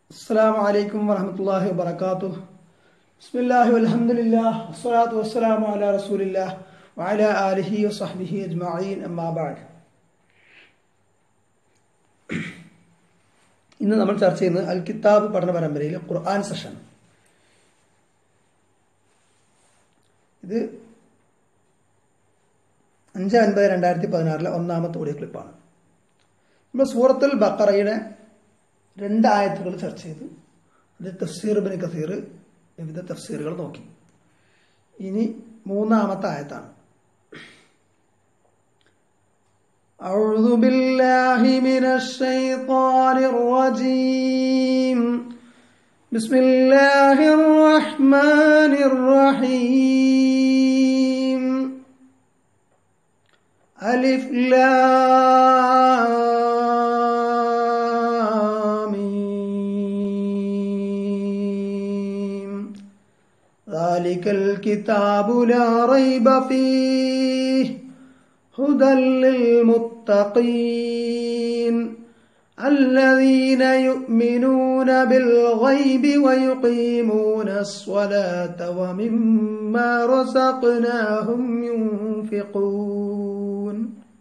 السلام عليكم ورحمة الله وبركاته بسم الله والحمد لله والصلاة والسلام على رسول الله وعلى آله وصحبه أجمعين أما بعد ഇന്ന് നമ്മൾ ചർച്ച ചെയ്യുന്നത് അൽ കിതാബ് പഠന പരമ്പരയിലെ ഖുർആൻ സെഷൻ ഇത് അഞ്ച് അൻപത് രണ്ടായിരത്തി പതിനാറിലെ ഒന്നാമത്തെ ഓഡിയോ ക്ലിപ്പാണ് നമ്മൾ സൂറത്തുൽ ബക്കറയുടെ രണ്ട് ആയത്തുകൾ ചർച്ച ചെയ്തു അത് തഫ്സീർ ബിൻ കസീർ വിവിധ തഫ്സീറുകൾ നോക്കി ഇനി മൂന്നാമത്തെ ആയത്താണ് أعوذ بالله من الشيطان الرجيم بسم الله الرحمن الرحيم ألف لام ميم ذلك الكتاب لا ريب فيه هدى للمتقين الذين يؤمنون بالغيب ويقيمون الصلاة ومما رزقناهم ينفقون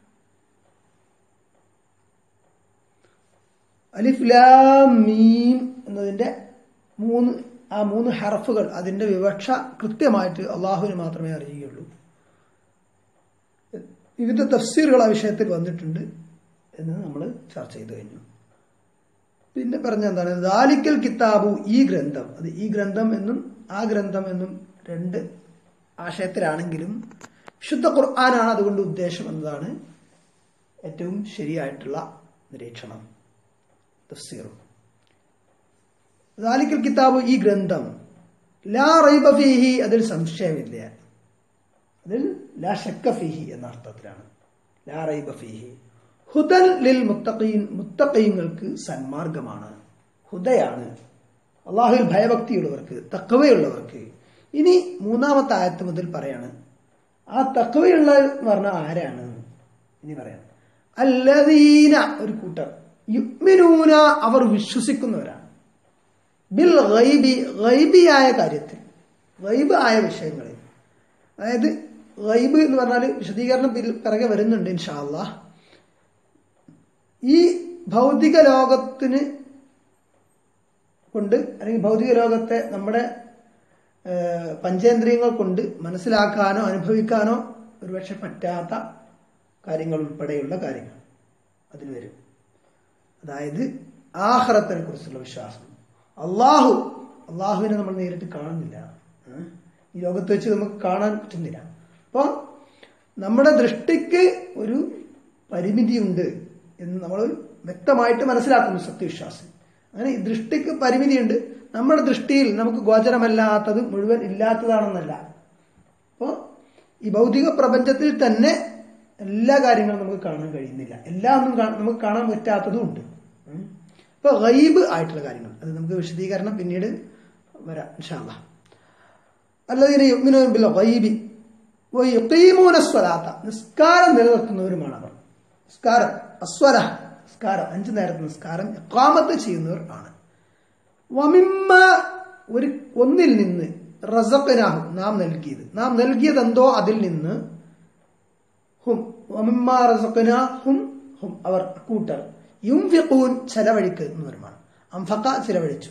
അലിഫ് ലാം മീം എന്നതിൻ്റെ മൂന്ന് ആ മൂന്ന് ഹർഫുകൾ അതിൻ്റെ വിവക്ഷ കൃത്യമായിട്ട് അള്ളാഹുവിന് മാത്രമേ അറിയുകയുള്ളൂ വിവിധ തഫ്സീറുകൾ ആ വിഷയത്തിൽ വന്നിട്ടുണ്ട് എന്ന് നമ്മൾ ചർച്ച ചെയ്തു കഴിഞ്ഞു പിന്നെ പറഞ്ഞ എന്താണ് ദാലിക്കൽ കിതാബു ഈ ഗ്രന്ഥം അത് ഈ ഗ്രന്ഥം എന്നും ആ ഗ്രന്ഥം എന്നും രണ്ട് ആശയത്തിലാണെങ്കിലും വിശുദ്ധ ഖുർആനാണ് അതുകൊണ്ട് ഉദ്ദേശം എന്നതാണ് ഏറ്റവും ശരിയായിട്ടുള്ള നിരീക്ഷണം തഫ്സീറും ദാലിക്കൽ കിതാബ് ഈ ഗ്രന്ഥം ലാ റൈബ ഫീഹി അതിൽ സംശയമില്ല അതിൽ ലാ ഷക്ക ഫീഹി എന്ന അർത്ഥത്തിലാണ് ലാ റൈബ ഫീഹി ഹുദൻ ലിൽ മുത്തഖീൻ മുത്തഖീങ്ങൾക്ക് സന്മാർഗമാണ് ഹുദയാണ് അള്ളാഹുവിൽ ഭയഭക്തിയുള്ളവർക്ക് തക്കവയുള്ളവർക്ക് ഇനി മൂന്നാമത്തെ ആയത്ത് മുതൽ പറയാണ് ആ തക്കവയുള്ള എന്ന് പറഞ്ഞാൽ ആരാണ് ഇനി പറയാം അല്ലദീന ഒരു കൂട്ടർ യുഗ്മിനൂന അവർ വിശ്വസിക്കുന്നവരാണ് ബിൽ ഗൈബി ഗൈബിയായ കാര്യത്തിൽ ഗൈബ് ആയ വിഷയങ്ങളിൽ അതായത് ഗൈബ് എന്ന് പറഞ്ഞാൽ വിശദീകരണം പിറകെ വരുന്നുണ്ട് ഇൻഷാല്ല ഈ ഭൗതിക ലോകത്തിന് കൊണ്ട് അല്ലെങ്കിൽ ഭൗതിക ലോകത്തെ നമ്മുടെ പഞ്ചേന്ദ്രിയങ്ങൾ കൊണ്ട് മനസ്സിലാക്കാനോ അനുഭവിക്കാനോ ഒരുപക്ഷെ പറ്റാത്ത കാര്യങ്ങൾ ഉൾപ്പെടെയുള്ള കാര്യങ്ങൾ അതിൽ വരും അതായത് ആഹ്റത്തിനെ കുറിച്ചുള്ള വിശ്വാസം അള്ളാഹു അള്ളാഹുവിനെ നമ്മൾ നേരിട്ട് കാണുന്നില്ല ഈ ലോകത്ത് വെച്ച് നമുക്ക് കാണാൻ പറ്റുന്നില്ല അപ്പോൾ നമ്മുടെ ദൃഷ്ടിക്ക് ഒരു പരിമിതിയുണ്ട് എന്ന് നമ്മൾ വ്യക്തമായിട്ട് മനസ്സിലാക്കുന്നു സത്യവിശ്വാസി അങ്ങനെ ഈ ദൃഷ്ടിക്ക് പരിമിതിയുണ്ട് നമ്മുടെ ദൃഷ്ടിയിൽ നമുക്ക് ഗോചരമല്ലാത്തത് മുഴുവൻ ഇല്ലാത്തതാണെന്നല്ല അപ്പോൾ ഈ ഭൗതിക പ്രപഞ്ചത്തിൽ തന്നെ എല്ലാ കാര്യങ്ങളും നമുക്ക് കാണാൻ കഴിയുന്നില്ല എല്ലാം ഒന്നും നമുക്ക് കാണാൻ പറ്റാത്തതും ഉണ്ട് ഇപ്പോൾ ഗൈബ് ആയിട്ടുള്ള കാര്യങ്ങൾ അത് നമുക്ക് വിശദീകരണം പിന്നീട് വരാം ഇൻഷാല്ല അല്ലതിനെ യുഗ്മിനോബില്ല ഗൈബി യുക്കീമൂന സ്വലാത്ത നിസ്കാരം നിലനിർത്തുന്നവരുമാണ് അവർ നിസ്കാരം അസ്വര നിസ്കാരം അഞ്ചു നേരത്തെ നിസ്കാരം എക്കാമത്ത് ചെയ്യുന്നവർ ആണ് വമിമ്മ ഒരു ഒന്നിൽ നിന്ന് റസഖനാഹും നാം നൽകിയത് നാം നൽകിയതെന്തോ അതിൽ നിന്ന് ഹും വമിമ്മ റസഖനാഹും ഹും അവർ കൂട്ടർ യുംഫിഖൂൻ ചെലവഴിക്കുന്നവരുമാണ് അംഫക്ക ചെലവഴിച്ചു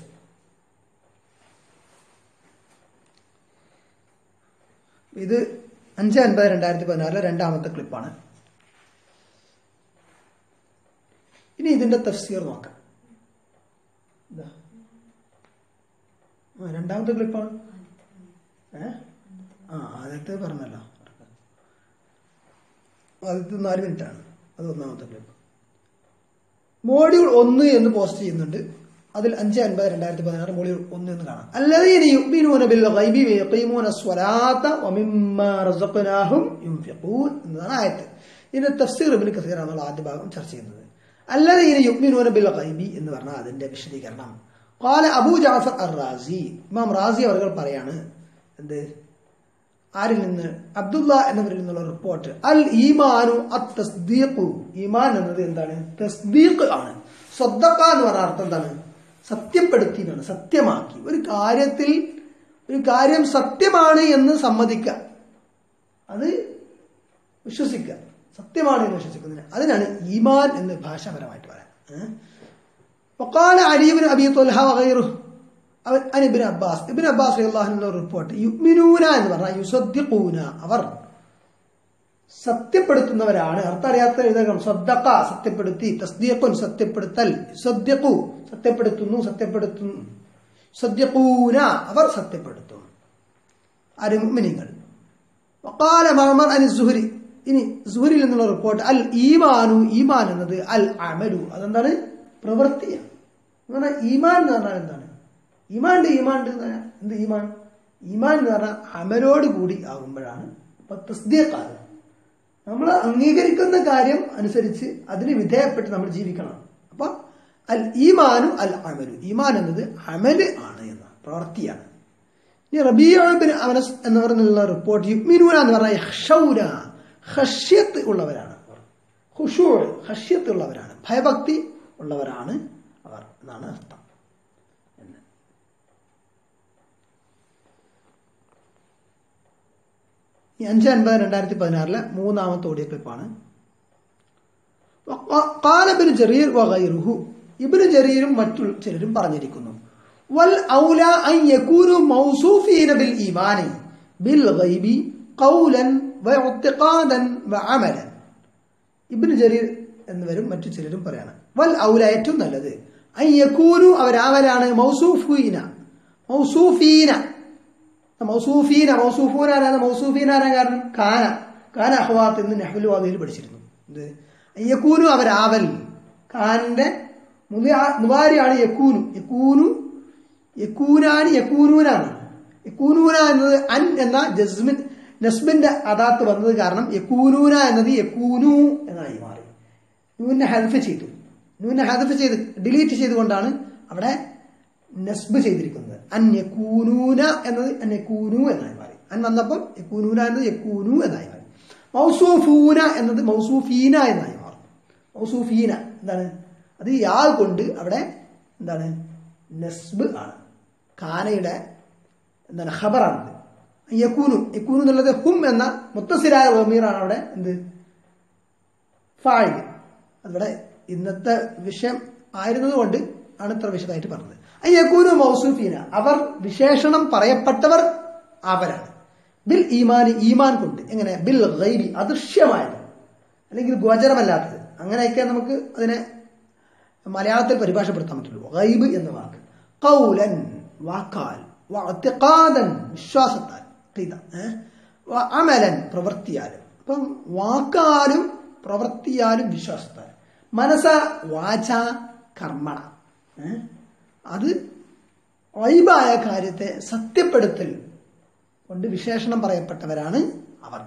ഇത് അഞ്ച് അൻപത് രണ്ടായിരത്തി പതിനാറിലെ രണ്ടാമത്തെ ക്ലിപ്പാണ് ഇനി ഇതിന്റെ തഫ്സീർ നോക്കാം രണ്ടാമത്തെ ക്ലിപ്പാണ് ഏ ആ ആദ്യത്തെ പറഞ്ഞല്ലോ ആദ്യത്തെ നാല് മിനിറ്റ് ആണ് അത് ഒന്നാമത്തെ ക്ലിപ്പ് മോഡ്യൂൾ ഒന്ന് എന്ന് പോസ്റ്റ് ചെയ്യുന്നുണ്ട് അതിൽ അഞ്ച് അൻപത് രണ്ടായിരത്തി പതിനാറ് മോഡ്യൂൾ ഒന്ന് എന്ന് കാണാം അല്ലദീന യുഅ്മിനൂന ബിൽ ഗൈബി വയഖീമൂന സ്വലാത്ത വമിമ്മാ റസഖനാഹും യുൻഫിഖൂൻ എന്നതാണ് ആയത്ത് ഇതിന്റെ തഫ്സീർ ഇബ്നു കസീർ എന്നുള്ള ആദ്യ ഭാഗം ചർച്ച ചെയ്യുന്നത് അല്ലദീന യുഅ്മിനൂന ബിൽ ഗൈബി എന്ന് പറഞ്ഞാൽ അതിന്റെ വിശദീകരണം ഖാല അബൂ ജാഫർ അർ-റാസി ഇമാം റാസി അവർ പറയാണ് എന്ത് ആരിൽ നിന്ന് അബ്ദുള്ള എന്നവരിൽ നിന്നുള്ള റിപ്പോർട്ട് അൽ ഈമാനു അத் തസ്ദീഖു ഈമാൻ എന്നത് എന്താണ് തസ്ദീഖ് ആണ് സ്വദ്ദക്ക എന്ന് പറഞ്ഞ അർത്ഥം എന്താണ് സത്യപ്പെടുത്തി എന്നാണ് സത്യമാക്കി ഒരു കാര്യത്തിൽ ഒരു കാര്യം സത്യമാണ് എന്ന് സമ്മതിക്കുക അത് വിശ്വസിക്കുക സത്യമാണ് എന്ന് വിശ്വസിക്കുന്നതിന് അതിനാണ് ഈമാൻ എന്ന് ഭാഷാപരമായിട്ട് പറയാം ഏഹ്? وقال علي بن ابي طلحه وغيره അവൻ അൻ ഇബ്നു അബ്ബാസ് ഇബ്നു അബ്ബാസ് റളിയല്ലാഹു അൻഹു റിപ്പോർട്ട് യുഅ്മിനൂന എന്ന് പറഞ്ഞാൽ യുസദ്ദിഖൂന അവർ സത്യപ്പെടുത്തുന്നവരാണ് അർത്ഥം അറിയാത്ത എഴുതണം സദ്ദഖ സത്യപ്പെടുത്തി തസ്ദീഖുൻ സത്യപ്പെടുത്തൽ സദ്യഖു സത്യപ്പെടുത്തുന്നു സത്യപ്പെടുത്തുന്നു സദ്യഖൂന അവർ സത്യപ്പെടുത്തും ആര് മുഅ്മിനീങ്ങൾ വഖാല മഅമർ അൻ സുഹരി ഇനി സുഹരിൽ നിന്നുള്ള റിപ്പോർട്ട് അൽ ഈമാനു ഈമാൻ എന്നത് അൽ അമലു അതെന്താണ് പ്രവൃത്തിയാണ് എന്ന് പറഞ്ഞാൽ ഈമാൻ എന്ന് പറഞ്ഞാൽ എന്താണ് ഈമാന്റെ ഈമാണ്ട് എന്ന് പറഞ്ഞാൽ എന്ത് ഈമാൻ ഈമാൻ എന്ന് പറഞ്ഞാൽ അമലോട് കൂടി ആകുമ്പോഴാണ് ഇപ്പൊ തസ്ദീഖാണ് നമ്മൾ അംഗീകരിക്കുന്ന കാര്യം അനുസരിച്ച് അതിന് വിധേയപ്പെട്ട് നമ്മൾ ജീവിക്കണം അപ്പൊ അൽ ഈമാനു അൽ അമലു ഈമാൻ എന്നത് അമല് ആണ് എന്ന പ്രവൃത്തിയാണ് ഇനി റബീബിൻ അവനസ് എന്ന് പറഞ്ഞുള്ള റിപ്പോർട്ട് യുഗ്മിനൂന എന്ന് പറഞ്ഞാൽ യഹ്ഷൗന ഹഷ്യത്ത് ഉള്ളവരാണ് അവർ ഹുഷൂർ ഹഷ്യത്ത് ഉള്ളവരാണ് ഭയഭക്തി ഉള്ളവരാണ് അവർ എന്നാണ് അർത്ഥം എന്ന് ഈ അഞ്ച് അൻപത് രണ്ടായിരത്തി പതിനാറിലെ മൂന്നാമത്തെ ഓഡിയോ ക്ലിപ്പാണ് കാലബിന് ജറീർ വഗൈറുഹു ഇബിന് ജറീറും മറ്റു ചിലരും പറഞ്ഞിരിക്കുന്നു വൽ ഔല അൻ യകൂനു മൗസൂഫീന ബിൽ ഈമാനി ബിൽ ഗൈബി ഖൗലൻ വഇഅ്തിഖാദൻ വഅമലൻ ഇബ്നു ജരീർ എന്നിവരും മറ്റു ചിലരും പറയാണ് വൽ ഔല ഏറ്റവും നല്ലത് അൻ യകൂനു അവരാവരാണ് മൗസൂഫീന മൗസൂഫീന മൗസൂഫീന മൗസൂഫൂന ആരാണ് മൗസൂഫീന ആരാ കാരണം കാന കാന അഹ്വാത്ത് എന്ന് നെഹ്ലുൽ വാദിയിൽ പഠിച്ചിരുന്നു ഇത് യക്കൂനു അവരാവൽ ഖാനിന്റെ മുതാരിയാണ് യക്കൂനു യക്കൂനു യക്കൂനാനി യക്കൂനൂനാണ് യക്കൂനൂന എന്നത് അൻ എന്ന ജസ്മിൻ നസ്മിന്റെ അദാത്ത് വന്നത് കാരണം യക്കൂനൂന എന്നത് യക്കൂനു എന്നായി മാറി നൂനെ ഹദഫ് ചെയ്തു നൂനെ ഹദഫ് ചെയ്ത് ഡിലീറ്റ് ചെയ്തുകൊണ്ടാണ് അവിടെ നസ്ബ് ചെയ്തിരിക്കുന്നത് അൻ യക്കൂനൂന എന്നത് അൻ യക്കൂനു എന്നായി മാറി അൻ വന്നപ്പം യക്കൂനൂന എന്നത് യക്കൂനു എന്നായി മാറി മൗസൂഫൂന എന്നത് മൗസൂഫീന എന്നായി മാറും മൗസൂഫീന എന്താണ് അത് യാ കൊണ്ട് അവിടെ എന്താണ് നസ്ബ് ആണ് കാനയുടെ എന്താണ് ഖബറാണത് യക്കൂനു യക്കൂനു എന്നുള്ളത് ഹും എന്ന മുത്തസിരായ റമീറാണ് അവിടെ എന്ത് ഫായില് അവിടെ ഇന്നത്തെ വിഷയം ആയിരുന്നത് കൊണ്ട് ആണ് ഇത്ര വിശദമായിട്ട് പറഞ്ഞത് യക്കൂനു മൗസൂഫീന അവർ വിശേഷണം പറയപ്പെട്ടവർ അവരാണ് ബിൽ ഈമാനി ഈമാൻ കൊണ്ട് എങ്ങനെ ബിൽ ഗൈബി അദൃശ്യമായത് അല്ലെങ്കിൽ ഗോചരമല്ലാത്തത് അങ്ങനെയൊക്കെ നമുക്ക് അതിനെ മലയാളത്തിൽ പരിഭാഷപ്പെടുത്താൻ പറ്റുള്ളൂ ഗൈബ് എന്ന വാക്ക് കൗലൻ വാക്കാൽ വഅ്തിഖാദൻ വിശ്വാസത്താൽ ഖീദ, ഏ? വ- അമലൻ പ്രവൃത്തിയാലും അപ്പം വാക്കാലും പ്രവൃത്തിയാലും വിശ്വാസത്താൽ മനസ വാച കർമ്മണ ഏ? അത് വൈബായ കാര്യത്തെ സത്യപ്പെടുത്തൽ കൊണ്ട് വിശേഷണം പറയപ്പെട്ടവരാണ് അവർ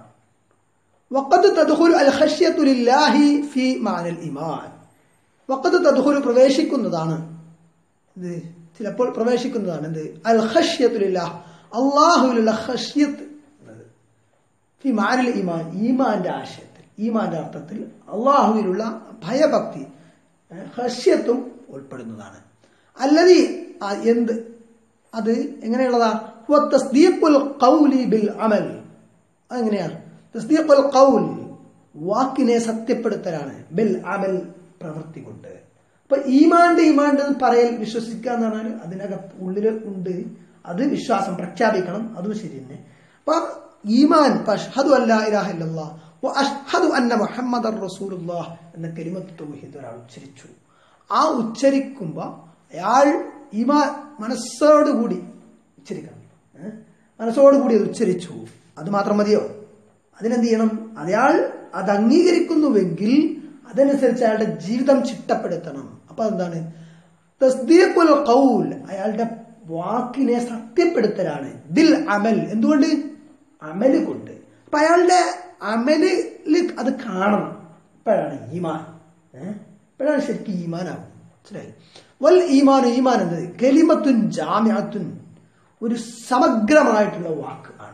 وقد تدخل الخشية لله في معنى الإيمان وقد تدخل പ്രവേശിക്കുന്നതാണ് ഇത് ചിലപ്പോൾ പ്രവേശിക്കുന്നതാണ് എന്ത് അൽ ഖഷ്യത്തുലില്ല അള്ളാഹുവിലുള്ള ഖഷ്യത്ത് എന്നത് ഫി മാനൽ ഈമാൻ ഈമാന്റെ ആശയത്തിൽ ഈമാന്റെ അർത്ഥത്തിൽ അള്ളാഹുവിലുള്ള ഭയഭക്തി ഏഹ്, ഖഷ്യത്തും ഉൾപ്പെടുന്നതാണ് അല്ലതി ആ എന്ത് അത് എങ്ങനെയുള്ളതാ ഹുവ തസ്ദീഖുൽ ഖൗലി ബിൽ അമൽ അതെങ്ങനെയാണ് തസ്ദീഖുൽ ഖൗൽ വാക്കിനെ സത്യപ്പെടുത്തലാണ് ബിൽ അമൽ പ്രവൃത്തി കൊണ്ട് അപ്പൊ ഈമാണ്ട് ഈമാണ്ട് എന്ന് പറയൽ വിശ്വസിക്കുക എന്ന് പറഞ്ഞാൽ അതിനകത്ത് ഉള്ളില് ഉണ്ട് അത് വിശ്വാസം പ്രഖ്യാപിക്കണം അതും ശരി തന്നെ അപ്പൊ ഈമാൻ ഇപ്പൊ അഷ്ഹദു അല്ലാ ഇലാഹ ഇല്ലല്ലാഹ് വ അഷ്ഹദു അന്ന മുഹമ്മദർ റസൂലുള്ളാഹ് എന്ന കലിമത്ത് തൗഹീദ് ഒരാൾ ഉച്ചരിച്ചു ആ ഉച്ചരിക്കുമ്പോ അയാൾ ഈമാൻ മനസ്സോടുകൂടി ഉച്ചരിക്കണം ഏ? മനസ്സോടുകൂടി അത് ഉച്ചരിച്ചു അത് മാത്രം മതിയോ അതിനെന്ത് ചെയ്യണം അയാൾ അത് അംഗീകരിക്കുന്നുവെങ്കിൽ അതനുസരിച്ച് അയാളുടെ ജീവിതം ചിട്ടപ്പെടുത്തണം അപ്പൊ എന്താണ് തസ്ദീഖുൽ ഖൗൽ അയാളുടെ വാക്കിനെ സത്യപ്പെടുത്തലാണ് ബിൽ അമൽ എന്തുകൊണ്ട് അമല് കൊണ്ട് അപ്പൊ അയാളുടെ അമലിൽ അത് കാണണം ഇപ്പോഴാണ് ഈമാൻ ഏഹ് ഇപ്പോഴാണ് ശരിക്കും ഈമാനാവും മനസ്സിലായി വൽ ഈമാൻ ഈമാൻ എന്നത് കലിമത്തുൻ ജാമ്യത്തുൻ ഒരു സമഗ്രമായിട്ടുള്ള വാക്ക് ആണ്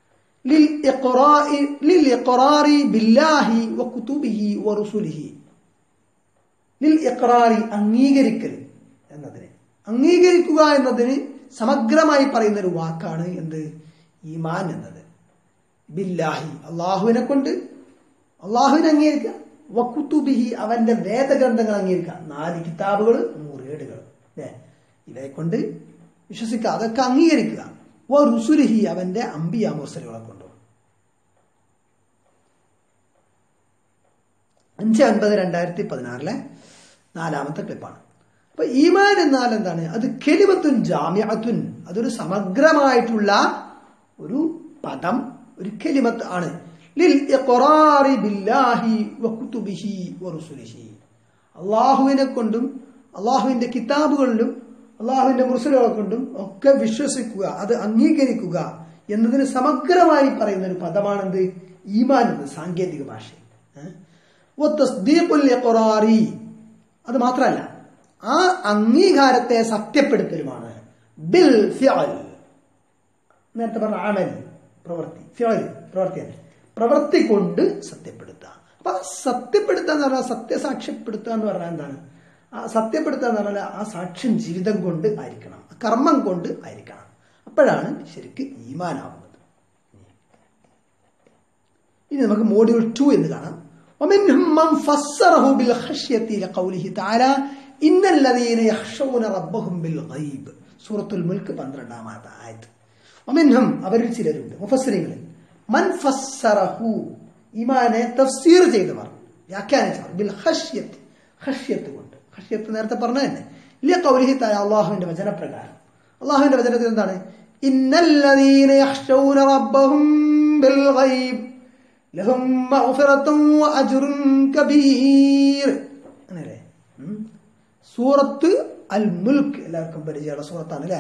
للإقراء للإقرار بالله وكتبه ورسله ലിൽ ഇഖ്റാറി അംഗീകരിക്കൽ എന്നതിനെ അംഗീകരിക്കുക എന്നതിന് സമഗ്രമായി പറയുന്ന ഒരു വാക്കാണ് എന്ത് ഈമാൻ എന്നത് ബില്ലാഹി അള്ളാഹുവിനെ കൊണ്ട് അള്ളാഹുവിനെ അംഗീകരിക്കുക വക്കുത്തുബിഹി അവന്റെ വേദഗ്രന്ഥങ്ങൾ അംഗീകരിക്കുക നാല് കിതാബുകൾ നൂറ് ഏടുകൾ അല്ലേ ഇവയെ കൊണ്ട് വിശ്വസിക്കുക അതൊക്കെ അംഗീകരിക്കുക വ റുസുലിഹി അവന്റെ അമ്പിയ മുർസലുകളെ കൊണ്ടും അഞ്ച് അൻപത് രണ്ടായിരത്തി പതിനാറിലെ നാലാമത്തെ ക്ലിപ്പാണ് അപ്പൊ ഈമാൻ എന്നാൽ എന്താണ് അത് കെലിമത്തുൻ ജാമ്യത്തുൻ അതൊരു സമഗ്രമായിട്ടുള്ള ഒരു പദം ഒരു കെലിമത്ത് ആണ് ലിൽ ഇഖ്റാറി ബില്ലാഹി വകുതുബിഹി വറുസുലിഹി അള്ളാഹുവിനെ കൊണ്ടും അള്ളാഹുവിന്റെ കിതാബുകളിലും അള്ളാഹുവിന്റെ മുർസലുകളെ കൊണ്ടും ഒക്കെ വിശ്വസിക്കുക അത് അംഗീകരിക്കുക എന്നതിന് സമഗ്രമായി പറയുന്ന ഒരു പദമാണെന്ത് ഈമാൻ എന്നത് സാങ്കേതിക ഭാഷയിൽ ഏഹ്? വത്തസ്ദീഖുൽ ഇഖ്റാറി അത് മാത്രമല്ല ആ അംഗീകാരത്തെ സത്യപ്പെടുത്തലുമാണ് ബിൽ ഫിഅൽ നേരത്തെ പറഞ്ഞ അമൽ പ്രവൃത്തി ഫിഅൽ പ്രവൃത്തി തന്നെ പ്രവൃത്തി കൊണ്ട് സത്യപ്പെടുത്തുക അപ്പൊ ആ സത്യപ്പെടുത്തുക എന്ന് പറഞ്ഞാൽ സത്യസാക്ഷ്യപ്പെടുത്തുക എന്ന് പറഞ്ഞാൽ എന്താണ് ആ സത്യപ്പെടുത്തുക എന്ന് പറഞ്ഞാൽ ആ സാക്ഷ്യം ജീവിതം കൊണ്ട് ആയിരിക്കണം ആ കർമ്മം കൊണ്ട് ആയിരിക്കണം അപ്പോഴാണ് ശരിക്ക് ഈമാനാവുന്നത് ഇനി നമുക്ക് മോഡ്യൂൾ ടു എന്ന് കാണാം ومنهم من فسره بالخشية لقوله تعالى إن الذين يخشون ربهم بالغيب سورة الملك 12 ആയത്ത് ومنهم അവരിൽ ചിലരുണ്ട് മുഫസ്സിരിങ്ങളിൽ മൻ ഫസ്സറഹു ഈമാനെ തഫ്സീർ ചെയ്തവർ വ്യാഖ്യാനിച്ചവർ ബിൽ ഖശ്യത്ത് ഖശ്യത്ത് കൊണ്ട് ഖശ്യത്ത് നേരത്തെ പറഞ്ഞ തന്നെ ഇല്ല കൗലിഹി തായ അള്ളാഹുവിന്റെ വചനപ്രകാരം അള്ളാഹുവിന്റെ വചനത്തിൽ എന്താണ് ഇന്നല്ലദീന യഖ്ശൗന റബ്ബഹും ബിൽ ഗൈബ് ലഹും മഗ്ഫിറത്തും വഅജ്റുൻ കബീർ അങ്ങനെയല്ലേ ഉം. സൂറത്ത് അൽ മുൽക്ക് എല്ലാവർക്കും പരിചയമുള്ള സൂറത്താണ് അല്ലേ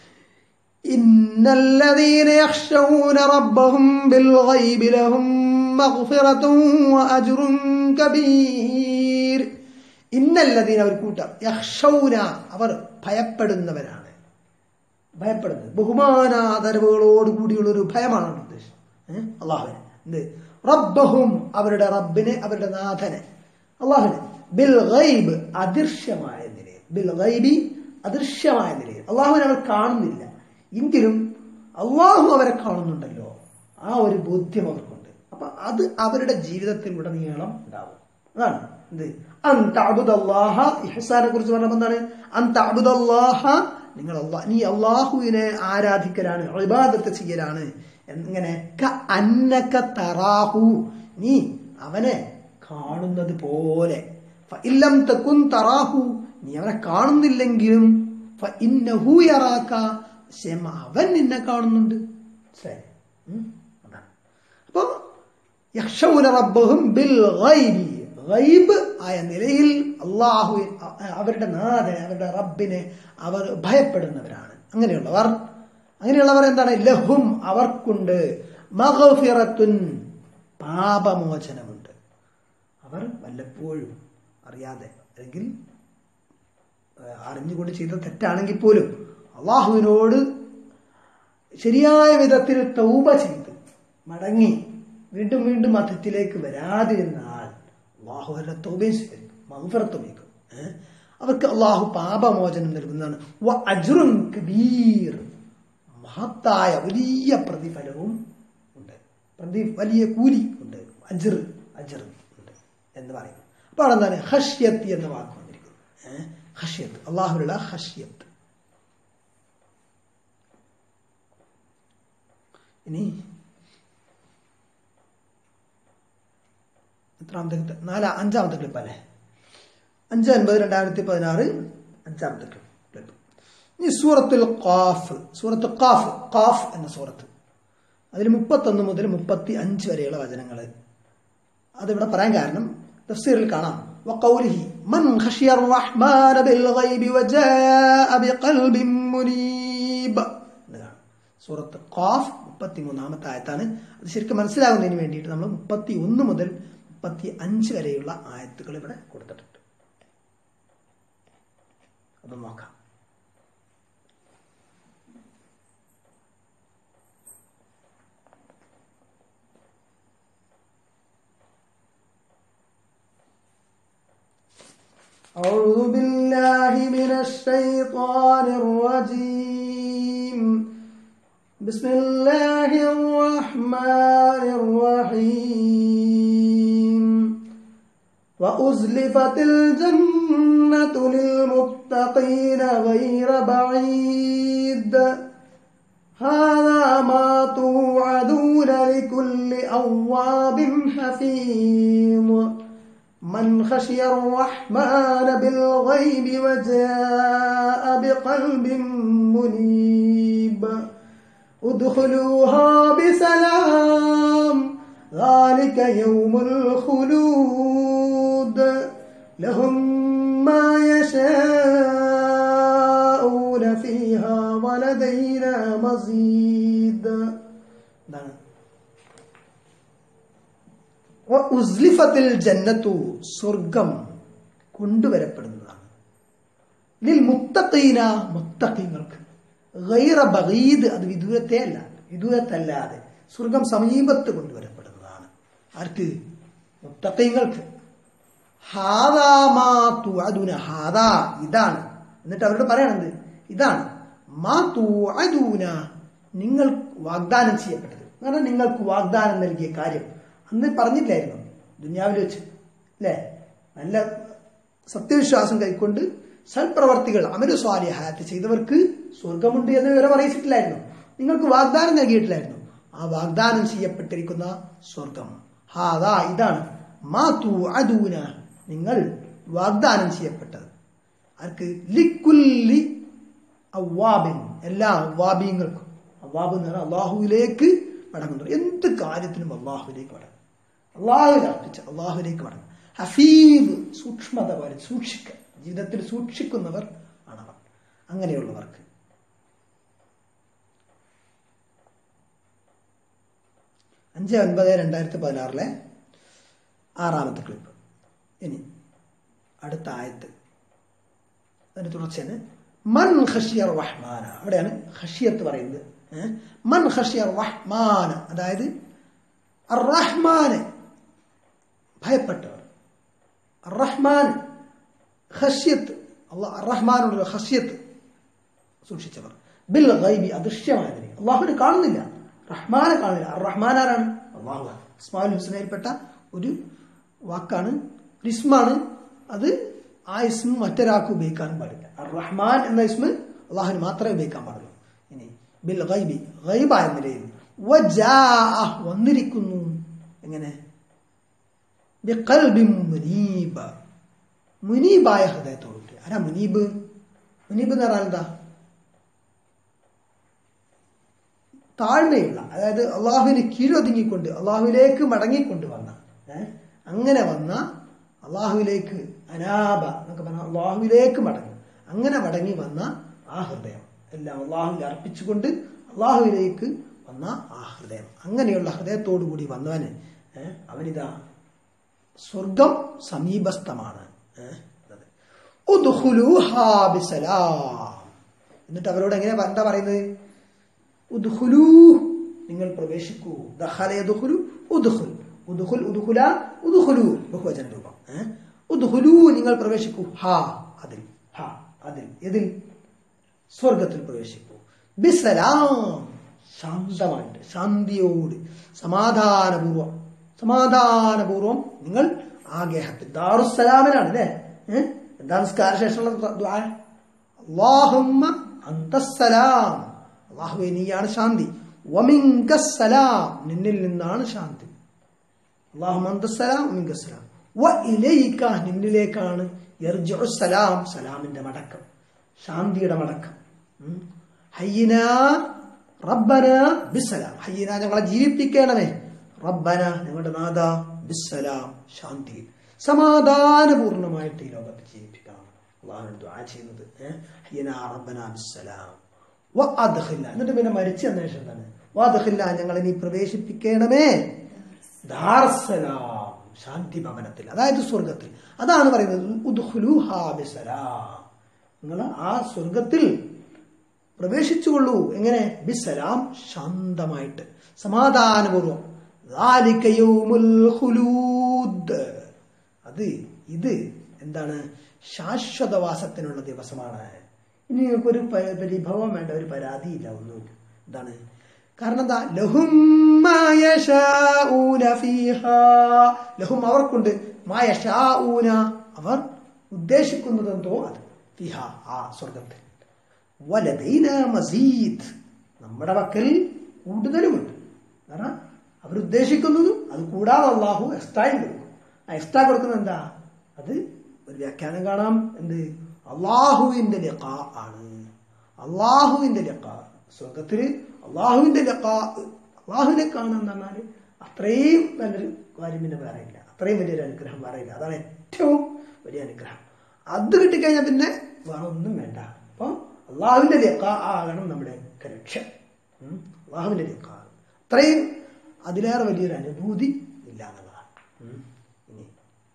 إن الذين يخشون ربهم بالغيب لهم مغفرة وأجر كبير إن الذين അവർ കൂട്ടർ യക്ഷൗന അവർ ഭയപ്പെടുന്നവരാണ് ഭയപ്പെടുന്നത് ബഹുമാനാദരവുകളോട് കൂടിയുള്ള ഒരു ഭയമാണ് അവിടെ ഉദ്ദേശം ഏഹ്? അള്ളാഹുവിനെ എന്ത് റബ്ബഹും അവരുടെ റബ്ബിനെ അവരുടെ നാഥനെ അള്ളാഹുവിനെ ബിൽ ഗൈബ് അദൃശ്യമായ നിലയിൽ ബിൽ ഗൈബി അദൃശ്യമായ നിലയിൽ അള്ളാഹുവിനെ അവർ കാണുന്നില്ല എങ്കിലും അള്ളാഹു അവരെ കാണുന്നുണ്ടല്ലോ ആ ഒരു ബോധ്യം അവർക്കുണ്ട് അപ്പൊ അത് അവരുടെ ജീവിതത്തിലുടനീളം ഉണ്ടാവും അതാണ് എന്ത് അൻതഅബുദല്ലാഹ ഇഹ്സാനെ കുറിച്ച് പറഞ്ഞപ്പോൾ എന്താണ് അൻതഅബുദല്ലാഹ നിങ്ങൾ അള്ളാഹ് നീ അള്ളാഹുവിനെ ആരാധിക്കലാണ് ഇബാദത്ത് ചെയ്യലാണ് എങ്ങനെ ക അന്നക തറാഹു നീ അവനെ കാണുന്നത് പോലെ ഫ ഇല്ലം തകുൻ തറാഹു നീ അവനെ കാണുന്നില്ലെങ്കിലും ഫ ഇന്നഹു യറാക പക്ഷേ അവൻ നിന്നെ കാണുന്നുണ്ട് ശരി ഉം? അതാണ് അപ്പൊ യക്ഷൗന റബ്ബഹും ബിൽ ഗൈബി ഗൈബ് ആയ നിലയിൽ അള്ളാഹു അവരുടെ നാഥനെ അവരുടെ റബ്ബിനെ അവർ ഭയപ്പെടുന്നവരാണ് അങ്ങനെയുള്ളവർ അങ്ങനെയുള്ളവർ എന്താണ് ലഹും അവർക്കുണ്ട് മഗഫിറത്തുൻ പാപമോചനമുണ്ട് അവർ വല്ലപ്പോഴും അറിയാതെ അല്ലെങ്കിൽ ഏഹ്, അറിഞ്ഞുകൊണ്ട് ചെയ്ത തെറ്റാണെങ്കിൽ പോലും അള്ളാഹുവിനോട് ശരിയായ വിധത്തിൽ തൗബ ചെയ്ത് മടങ്ങി വീണ്ടും വീണ്ടും ആ തെറ്റിലേക്ക് വരാതിരുന്നാൽ അള്ളാഹു അവരുടെ തൗബയും സ്വീകരിക്കും മഹഫറത്തും വയ്ക്കും ഏഹ്? അവർക്ക് അള്ളാഹു പാപമോചനം നൽകുന്നതാണ് വ അജ്റുൻ കബീർ മഹത്തായ വലിയ പ്രതിഫലവും ഉണ്ട് പ്രതി വലിയ കൂലി ഉണ്ട് അജർ അജർ ഉണ്ട് എന്ന് പറയുന്നു അപ്പൊ അവിടെ എന്താണ് ഹഷ്യത്ത് എന്ന വാക്ക് വന്നിരിക്കുന്നു ഏഹ്? ഹഷ്യത്ത് അള്ളാഹുലുള്ള ഹഷ്യത്ത് ഇനി എത്രാമത്തെ clip? നാലാ അഞ്ചാമത്തെ ക്ലിപ്പ് അല്ലേ അഞ്ച് അൻപത് രണ്ടായിരത്തി പതിനാറ് അഞ്ചാമത്തെ ക്ലിപ്പ് ഇനി സൂറത്തുൽ ഖാഫ് സൂറത്ത് ഖാഫ് ഖാഫ് എന്ന സൂറത്ത് അതിൽ മുപ്പത്തൊന്ന് മുതൽ മുപ്പത്തി അഞ്ച് വരെയുള്ള വചനങ്ങൾ അതിവിടെ പറയാൻ കാരണം തഫ്സീറിൽ കാണാം وقوله من خشي الرحمن بالغيب وجاء بقلب منيب എന്നതാണ് സൂറത്ത് ഖാഫ് മുപ്പത്തി മൂന്നാമത്തെ ആയത്താണ് അത് ശരിക്കും മനസ്സിലാകുന്നതിന് വേണ്ടിയിട്ട് നമ്മൾ മുപ്പത്തി ഒന്ന് മുതൽ മുപ്പത്തി അഞ്ച് വരെയുള്ള ആയത്തുകൾ ഇവിടെ കൊടുത്തിട്ടുണ്ട് അത് നോക്കാം أعوذ بالله من الشيطان الرجيم بسم الله الرحمن الرحيم وأزلفت الجنة للمتقين غير بعيد هذا ما توعدون لكل أواب حفيظ من خشي الرحمن بالغيب وجاء بقلب منيب ادخلوها بسلام ذلك يوم الخلود لهم ما يشاءون فيها ولدينا مزيد ഉസ്ലിഫത്തിൽ ജന്നത്തു സ്വർഗം കൊണ്ടുവരപ്പെടുന്നതാണ് ലിൽ മുത്തഖീന മുത്തഖീങ്ങൾക്ക് ഗൈറ ബഗീദ് അത് വിദൂരത്തെ അല്ല വിദൂരത്തല്ലാതെ സ്വർഗം സമീപത്ത് കൊണ്ടുവരപ്പെടുന്നതാണ് ആർക്ക് മുത്തഖീങ്ങൾക്ക് ഹാദാ തുഅദുന ഹാദാ ഇതാണ് എന്നിട്ട് അവരോട് പറയണത് ഇതാണ് മാ തുഅദൂന നിങ്ങൾ വാഗ്ദാനം ചെയ്യപ്പെട്ടത് എന്ന് പറഞ്ഞാൽ നിങ്ങൾക്ക് വാഗ്ദാനം നൽകിയ കാര്യം അന്ന് പറഞ്ഞില്ലായിരുന്നു ദുന്യാവിൽ വെച്ച് അല്ലേ നല്ല സത്യവിശ്വാസം കൈക്കൊണ്ട് സൽപ്രവർത്തികൾ അമരു സ്വാലിഹാത്ത് ചെയ്തവർക്ക് സ്വർഗമുണ്ട് എന്ന് വിവരം അറിയിച്ചിട്ടില്ലായിരുന്നു നിങ്ങൾക്ക് വാഗ്ദാനം നൽകിയിട്ടില്ലായിരുന്നു ആ വാഗ്ദാനം ചെയ്യപ്പെട്ടിരിക്കുന്ന സ്വർഗം ഹാദാ ഇതാണ് മാ തു അദൂന നിങ്ങൾ വാഗ്ദാനം ചെയ്യപ്പെട്ടത് ആർക്ക് ലിക്കുല്ലി അവ്വാബിൻ എല്ലാ അവ്വാബിയങ്ങൾക്കും അവ്വാബ് എന്ന് പറഞ്ഞാൽ അള്ളാഹുവിലേക്ക് മടങ്ങുന്നു എന്ത് കാര്യത്തിനും അള്ളാഹുവിലേക്ക് മടങ്ങും അള്ളാഹുവിൽ അർപ്പിച്ച് അള്ളാഹുവിലേക്ക് മടങ്ങും ഹഫീബ് സൂക്ഷ്മത പോലെ സൂക്ഷിക്കുക ജീവിതത്തിൽ സൂക്ഷിക്കുന്നവർ ആണവർ അങ്ങനെയുള്ളവർക്ക് അഞ്ച് ഒൻപത് രണ്ടായിരത്തി പതിനാറിലെ ആറാമത്തെ ക്ലിപ്പ് ഇനി അടുത്ത ആയത്ത് അതിന്റെ തുടർച്ചയാണ് മൻ ഖഷിയർ റഹ്മാന അവിടെയാണ് ഖഷിയത്ത് പറയുന്നത് ഏ? മൻ ഖഷിയർ റഹ്മാന അതായത് റഹ്മാന് ഭയപ്പെട്ടവർ റഹ്മാൻ ഖഷ്യത്ത് അള്ളാഹ് റഹ്മാനുള്ള ഖഷ്യത്ത് സൂക്ഷിച്ചവർ ബിൽ ഗൈബി അദൃശ്യമായതിനെ അള്ളാഹുവിനെ കാണുന്നില്ല റഹ്മാനെ കാണുന്നില്ല അർ റഹ്മാൻ ആരാണ് അള്ളാഹു ഇസ്മാൽ ഹുസ്നയിൽപ്പെട്ട ഒരു വാക്കാണ് ഒരു ഇസ്മാണ് അത് ആ ഇസ്മ മറ്റൊരാൾക്ക് ഉപയോഗിക്കാൻ പാടില്ല അർ റഹ്മാൻ എന്ന ഇസ്മ അള്ളാഹുവിന് മാത്രമേ ഉപയോഗിക്കാൻ പാടുള്ളൂ ഇനി ബിൽ ഗൈബി ഗൈബായ നിലയിൽ വജാഅ വന്നിരിക്കുന്നു എങ്ങനെ ബിഖൽബിൻ മുനീബ മുനീബായ ഹൃദയത്തോടുകൂടി ആരാ മുനീബ് മുനീബ് എന്ന് പറഞ്ഞാൽ എന്താ താഴ്മയുള്ള അതായത് അള്ളാഹുവിന് കീഴൊതുങ്ങിക്കൊണ്ട് അള്ളാഹുവിലേക്ക് മടങ്ങിക്കൊണ്ട് വന്ന ഏ? അങ്ങനെ വന്ന അള്ളാഹുവിലേക്ക് അനാബ എന്നൊക്കെ പറഞ്ഞാൽ അള്ളാഹുവിലേക്ക് മടങ്ങി അങ്ങനെ മടങ്ങി വന്ന ആ ഹൃദയം എല്ലാം അള്ളാഹുവിൽ അർപ്പിച്ചുകൊണ്ട് അള്ളാഹുവിലേക്ക് വന്ന ആ ഹൃദയം അങ്ങനെയുള്ള ഹൃദയത്തോടു കൂടി വന്നവന് ഏ? അവനിതാ സ്വർഗം സമീപസ്ഥമാണ് ഏ? എന്നത്. ഉദ്ഖുലൂഹാ ബിസലാം. എന്നിട്ട് അവരോട് എങ്ങനെ എന്താ പറയുന്നത് ഉദ്ഖുലൂ നിങ്ങൾ പ്രവേശിക്കൂ ദഖല യദ്ഖുലു ഉദ്ഖുൽ ഉദ്ഖുൽ ഉദ്ഖുല ഉദ്ഖുലു ബഹുവചന രൂപം ഏ? ഉദ്ഖുലൂ നിങ്ങൾ പ്രവേശിക്കൂ ഹാ അതിൽ ഹാ അതിൽ എതിൽ സ്വർഗത്തിൽ പ്രവേശിക്കൂ ബിസലാം ശാന്തമായിട്ട് ശാന്തിയോട് സമാധാനപൂർവം സമാധാനപൂർവം നിങ്ങൾ ആ ഗേഹത്തിൽ ദാറുസലാമിനാണ് അല്ലേ ഏഹ് എന്താ നിസ്കാര ശേഷമുള്ള ദ്വാ അള്ളാഹുമ്മ അന്തസ്സലാം അള്ളാഹുവെ നീയാണ് ശാന്തി വമിങ്കസ്സലാം നിന്നിൽ നിന്നാണ് ശാന്തി അള്ളാഹുമ്മ അന്തസ്സലാം വമിങ്കസ്സലാം വ ഇലൈക നിന്നിലേക്കാണ് യർജിഉ സലാം സലാമിന്റെ മടക്കം ശാന്തിയുടെ മടക്കം ഉം. ഹയ്യിന റബ്ബന ബിസ്സലാം ഹയ്യിന ഞങ്ങളെ ജീവിപ്പിക്കണമേ റബ്ബന ഞങ്ങളുടെ നാഥ ബിസ്സലാം ശാന്തി സമാധാനപൂർണമായിട്ട് ഈ ലോകത്ത് ജീവിപ്പിക്കണം അള്ളാഹു ദുആ ചെയ്യുന്നത് ഏഹ്? ഹയ്യിന റബ്ബന ബിസ്സലാം വ അദ്ഖില്ല എന്നിട്ട് പിന്നെ മരിച്ചു എന്ന ശേഷം തന്നെ വാദഖില്ല ഞങ്ങളെ നീ പ്രവേശിപ്പിക്കണമേ ദാർസലാം ശാന്തി ഭവനത്തിൽ അതായത് സ്വർഗത്തിൽ അതാണ് പറയുന്നത് ഉദ്ഖുലൂഹാ ബിസ്സലാം നിങ്ങൾ ആ സ്വർഗത്തിൽ പ്രവേശിച്ചുകൊള്ളൂ എങ്ങനെ ബിസലാം ശാന്തമായിട്ട് സമാധാനപൂർവം ذَلِكَ يَوْمُ الْخُلُودِ. അത് ഇത് എന്താണ് ശാശ്വതവാസത്തിനുള്ള ദിവസമാണ് ഇനി നിങ്ങൾക്കൊരു പ- പരിഭവം വേണ്ട ഒരു പരാതിയില്ല ഒന്നുമില്ല എന്താണ് കാരണം എന്താ ലഹും മാ യശാഊന ഫീഹാ. ലഹും അവർക്കുണ്ട് മായഷാഊന അവർ ഉദ്ദേശിക്കുന്നതെന്തോ അത് ഫിഹ ആ സ്വർഗത്തിൽ വലദൈന മസീദ് നമ്മുടെ പക്കൽ കൂടുതലുമുണ്ട് കാരണം അവരുദ്ദേശിക്കുന്നതും അത് കൂടാതെ അള്ളാഹു എക്സ്ട്രായും കൊടുക്കും ആ എക്സ്ട്രാ കൊടുക്കുന്നത് എന്താ അത് ഒരു വ്യാഖ്യാനം കാണാം എന്ത് അള്ളാഹുവിന്റെ ലഖ ആണ് അള്ളാഹുവിന്റെ ലഖ സ്വർഗത്തില് അള്ളാഹുവിന്റെ ലഖ അള്ളാഹുവിനെ കാണുക എന്ന് പറഞ്ഞാല് അത്രയും നല്ലൊരു കാര്യം പിന്നെ വേറെ ഇല്ല അത്രയും വലിയൊരു അനുഗ്രഹം വേറെ ഇല്ല അതാണ് ഏറ്റവും വലിയ അനുഗ്രഹം അത് കിട്ടിക്കഴിഞ്ഞാൽ പിന്നെ വേറെ ഒന്നും വേണ്ട അപ്പൊ അള്ളാഹുവിന്റെ ലക്ക ആകണം നമ്മുടെ ഒക്കെ ലക്ഷ്യം ഉം. അള്ളാഹുവിന്റെ ലക്ക അത്രയും അതിലേറെ വലിയൊരു അനുഭൂതി ഇല്ല എന്നുള്ളതാണ് ഉം. ഇനി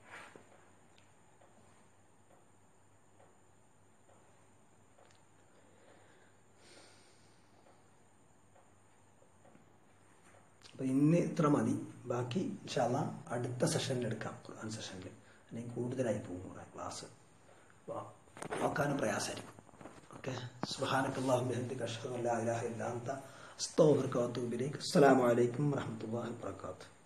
അപ്പൊ ഇന്ന് ഇത്ര മതി ബാക്കി ഇൻഷാല്ല അടുത്ത സെഷനിൽ എടുക്കാം ഖുർആൻ സെഷനിൽ അല്ലെങ്കിൽ കൂടുതലായി പോകും കുറേ ക്ലാസ് നോക്കാനും പ്രയാസമായിരിക്കും ഓക്കെ സുബ്ഹാനക്കല്ലാഹു ബിഹംദിക അഷ്ഹദു അൻ ലാ ഇലാഹ ഇല്ല അൻത അസ്തഗ്ഫിറുക വഅതൂബു ഇലൈക് അസ്സലാമു അലൈക്കും വറഹ്മത്തുള്ളാഹി വബറകാതുഹു